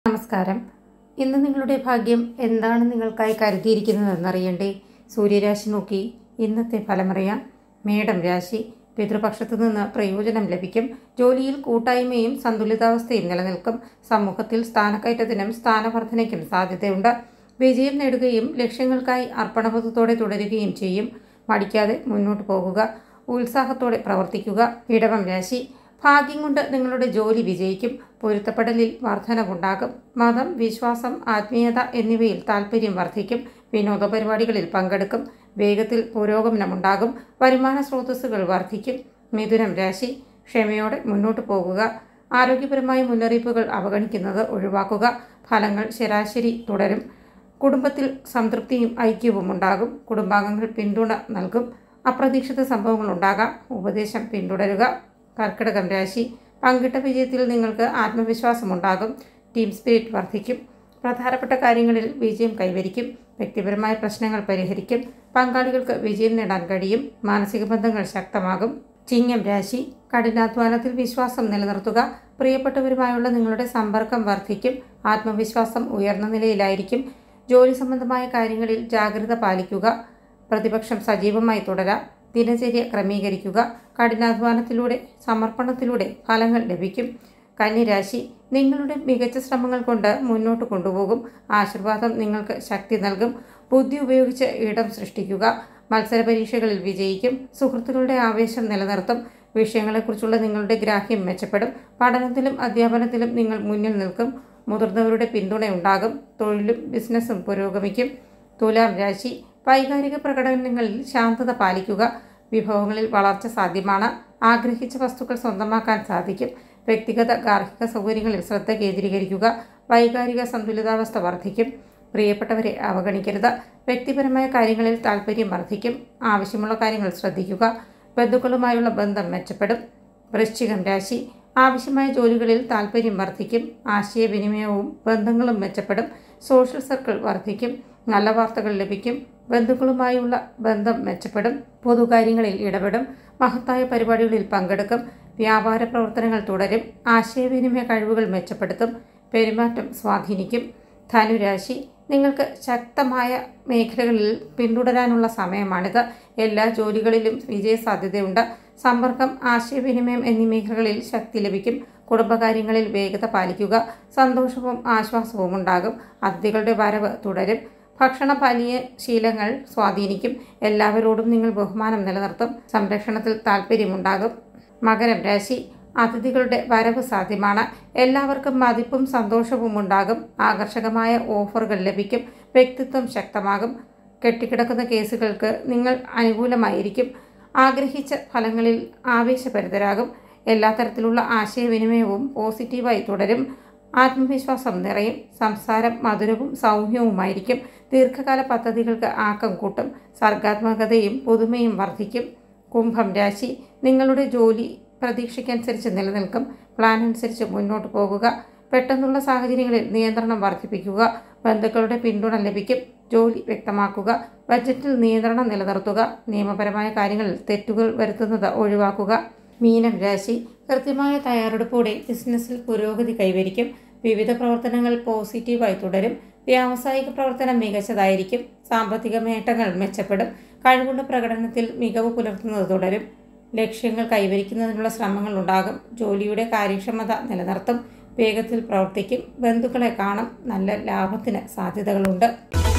നമസ്കാരം ഇന്ന് നിങ്ങളുടെ ഭാഗ്യം എന്താണ് നിങ്ങൾക്കായി കരുതിയിരിക്കുന്നതെന്നറിയണ്ടേ സൂര്യരാശി നോക്കി ഇന്നത്തെ ഫലമറിയാം മേടം രാശി പിതൃപക്ഷത്തു നിന്ന് പ്രയോജനം ലഭിക്കും ജോലിയിൽ കൂട്ടായ്മയും സന്തുലിതാവസ്ഥയും നിലനിൽക്കും സമൂഹത്തിൽ സ്ഥാനക്കയറ്റത്തിനും സ്ഥാനവർദ്ധനയ്ക്കും സാധ്യതയുണ്ട് വിജയം നേടുകയും ലക്ഷ്യങ്ങൾക്കായി അർപ്പണബോധത്തോടെ തുടരുകയും ചെയ്യും മടിക്കാതെ മുന്നോട്ട് പോകുക ഉത്സാഹത്തോടെ പ്രവർത്തിക്കുക ഇടവം രാശി ഭാഗ്യം കൊണ്ട് നിങ്ങളുടെ ജോലി വിജയിക്കും പൊരുത്തപ്പെടലിൽ വർധനവുണ്ടാകും മതം വിശ്വാസം ആത്മീയത എന്നിവയിൽ താൽപ്പര്യം വർദ്ധിക്കും വിനോദ പരിപാടികളിൽ പങ്കെടുക്കും വേഗത്തിൽ പുരോഗമനമുണ്ടാകും വരുമാന സ്രോതസ്സുകൾ വർദ്ധിക്കും മിഥുനം രാശി ക്ഷമയോടെ മുന്നോട്ട് പോകുക ആരോഗ്യപരമായ മുന്നറിയിപ്പുകൾ അവഗണിക്കുന്നത് ഒഴിവാക്കുക ഫലങ്ങൾ ശരാശരി തുടരും കുടുംബത്തിൽ സംതൃപ്തിയും ഐക്യവും ഉണ്ടാകും കുടുംബാംഗങ്ങൾ പിന്തുണ നൽകും അപ്രതീക്ഷിത സംഭവങ്ങൾ ഉണ്ടാകാം ഉപദേശം പിന്തുടരുക കർക്കിടകം രാശി പങ്കിട്ട വിജയത്തിൽ നിങ്ങൾക്ക് ആത്മവിശ്വാസമുണ്ടാകും ടീം സ്പിരിറ്റ് വർദ്ധിക്കും പ്രധാനപ്പെട്ട കാര്യങ്ങളിൽ വിജയം കൈവരിക്കും വ്യക്തിപരമായ പ്രശ്നങ്ങൾ പരിഹരിക്കും പങ്കാളികൾക്ക് വിജയം നേടാൻ കഴിയും മാനസിക ബന്ധങ്ങൾ ശക്തമാകും ചിങ്ങം രാശി കഠിനാധ്വാനത്തിൽ വിശ്വാസം നിലനിർത്തുക പ്രിയപ്പെട്ടവരുമായുള്ള നിങ്ങളുടെ സമ്പർക്കം വർദ്ധിക്കും ആത്മവിശ്വാസം ഉയർന്ന നിലയിലായിരിക്കും ജോലി സംബന്ധമായ കാര്യങ്ങളിൽ ജാഗ്രത പാലിക്കുക പ്രതിപക്ഷം സജീവമായി തുടരാം ദിനചര്യ ക്രമീകരിക്കുക കഠിനാധ്വാനത്തിലൂടെ സമർപ്പണത്തിലൂടെ ഫലങ്ങൾ ലഭിക്കും കന്നിരാശി നിങ്ങളുടെ മികച്ച ശ്രമങ്ങൾ കൊണ്ട് മുന്നോട്ട് കൊണ്ടുപോകും ആശീർവാദം നിങ്ങൾക്ക് ശക്തി നൽകും ബുദ്ധി ഉപയോഗിച്ച് ഇടം സൃഷ്ടിക്കുക മത്സര പരീക്ഷകളിൽ വിജയിക്കും സുഹൃത്തുക്കളുടെ ആവേശം നിലനിർത്തും വിഷയങ്ങളെക്കുറിച്ചുള്ള നിങ്ങളുടെ ഗ്രാഹ്യം മെച്ചപ്പെടും പഠനത്തിലും അധ്യാപനത്തിലും നിങ്ങൾ മുന്നിൽ നിൽക്കും മുതിർന്നവരുടെ പിന്തുണയുണ്ടാകും തൊഴിലും ബിസിനസ്സും പുരോഗമിക്കും തുലാം രാശി വൈകാരിക പ്രകടനങ്ങളിൽ ശാന്തത പാലിക്കുക വിഭവങ്ങളിൽ വളർച്ച സാധ്യമാണ് ആഗ്രഹിച്ച വസ്തുക്കൾ സ്വന്തമാക്കാൻ സാധിക്കും വ്യക്തിഗത ഗാർഹിക സൗകര്യങ്ങളിൽ ശ്രദ്ധ കേന്ദ്രീകരിക്കുക വൈകാരിക സന്തുലിതാവസ്ഥ വർദ്ധിക്കും പ്രിയപ്പെട്ടവരെ അവഗണിക്കരുത് വ്യക്തിപരമായ കാര്യങ്ങളിൽ താൽപ്പര്യം വർദ്ധിക്കും ആവശ്യമുള്ള കാര്യങ്ങൾ ശ്രദ്ധിക്കുക ബന്ധുക്കളുമായുള്ള ബന്ധം മെച്ചപ്പെടും വൃശ്ചികം രാശി ആവശ്യമായ ജോലികളിൽ താൽപ്പര്യം വർദ്ധിക്കും ആശയവിനിമയവും ബന്ധങ്ങളും മെച്ചപ്പെടും സോഷ്യൽ സർക്കിൾ വർദ്ധിക്കും നല്ല വാർത്തകൾ ലഭിക്കും ബന്ധുക്കളുമായുള്ള ബന്ധം മെച്ചപ്പെടും പൊതുകാര്യങ്ങളിൽ ഇടപെടും മഹത്തായ പരിപാടികളിൽ പങ്കെടുക്കും വ്യാപാര പ്രവർത്തനങ്ങൾ തുടരും ആശയവിനിമയ കഴിവുകൾ മെച്ചപ്പെടുത്തും പെരുമാറ്റം സ്വാധീനിക്കും ധനുരാശി നിങ്ങൾക്ക് ശക്തമായ മേഖലകളിൽ പിന്തുടരാനുള്ള സമയമാണിത് എല്ലാ ജോലികളിലും വിജയസാധ്യതയുണ്ട് സമ്പർക്കം ആശയവിനിമയം എന്നീ മേഖലകളിൽ ശക്തി ലഭിക്കും കുടുംബകാര്യങ്ങളിൽ വേഗത പാലിക്കുക സന്തോഷവും ആശ്വാസവും ഉണ്ടാകും അതിഥികളുടെ വരവ് തുടരും ഭക്ഷണ പാനീയ ശീലങ്ങൾ സ്വാധീനിക്കും എല്ലാവരോടും നിങ്ങൾ ബഹുമാനം നിലനിർത്തും സംരക്ഷണത്തിൽ താല്പര്യമുണ്ടാകും മകരം രാശി അതിഥികളുടെ വരവ് സാധ്യമാണ് എല്ലാവർക്കും മതിപ്പും സന്തോഷവും ഉണ്ടാകും ആകർഷകമായ ഓഫറുകൾ ലഭിക്കും വ്യക്തിത്വം ശക്തമാകും കെട്ടിക്കിടക്കുന്ന കേസുകൾക്ക് നിങ്ങൾ അനുകൂലമായിരിക്കും ആഗ്രഹിച്ച ഫലങ്ങളിൽ ആവേശഭരിതരാകും എല്ലാ തരത്തിലുള്ള ആശയവിനിമയവും പോസിറ്റീവായി തുടരും ആത്മവിശ്വാസം നിറയും സംസാരം മധുരവും സൗമ്യവുമായിരിക്കും ദീർഘകാല പദ്ധതികൾക്ക് ആക്കം കൂട്ടും സർഗാത്മകതയും പുതുമയും വർദ്ധിക്കും കുംഭം രാശി നിങ്ങളുടെ ജോലി പ്രതീക്ഷയ്ക്കനുസരിച്ച് നിലനിൽക്കും പ്ലാൻ അനുസരിച്ച് മുന്നോട്ട് പോകുക പെട്ടെന്നുള്ള സാഹചര്യങ്ങളിൽ നിയന്ത്രണം വർദ്ധിപ്പിക്കുക ബന്ധുക്കളുടെ പിന്തുണ ലഭിക്കും ജോലി വ്യക്തമാക്കുക ബജറ്റിൽ നിയന്ത്രണം നിലനിർത്തുക നിയമപരമായ കാര്യങ്ങളിൽ തെറ്റുകൾ വരുത്തുന്നത് ഒഴിവാക്കുക മീനം രാശി കൃത്യമായ തയ്യാറെടുപ്പോടെ ബിസിനസ്സിൽ പുരോഗതി കൈവരിക്കും വിവിധ പ്രവർത്തനങ്ങൾ പോസിറ്റീവായി തുടരും വ്യാവസായിക പ്രവർത്തനം മികച്ചതായിരിക്കും സാമ്പത്തിക നേട്ടങ്ങൾ മെച്ചപ്പെടും കഴിവുള്ള പ്രകടനത്തിൽ മികവ് പുലർത്തുന്നത് തുടരും ലക്ഷ്യങ്ങൾ കൈവരിക്കുന്നതിനുള്ള ശ്രമങ്ങൾ ഉണ്ടാകും ജോലിയുടെ കാര്യക്ഷമത നിലനിർത്തും വേഗത്തിൽ പ്രവർത്തിക്കും ബന്ധുക്കളെ കാണും നല്ല ലാഭത്തിന് സാധ്യതകളുണ്ട്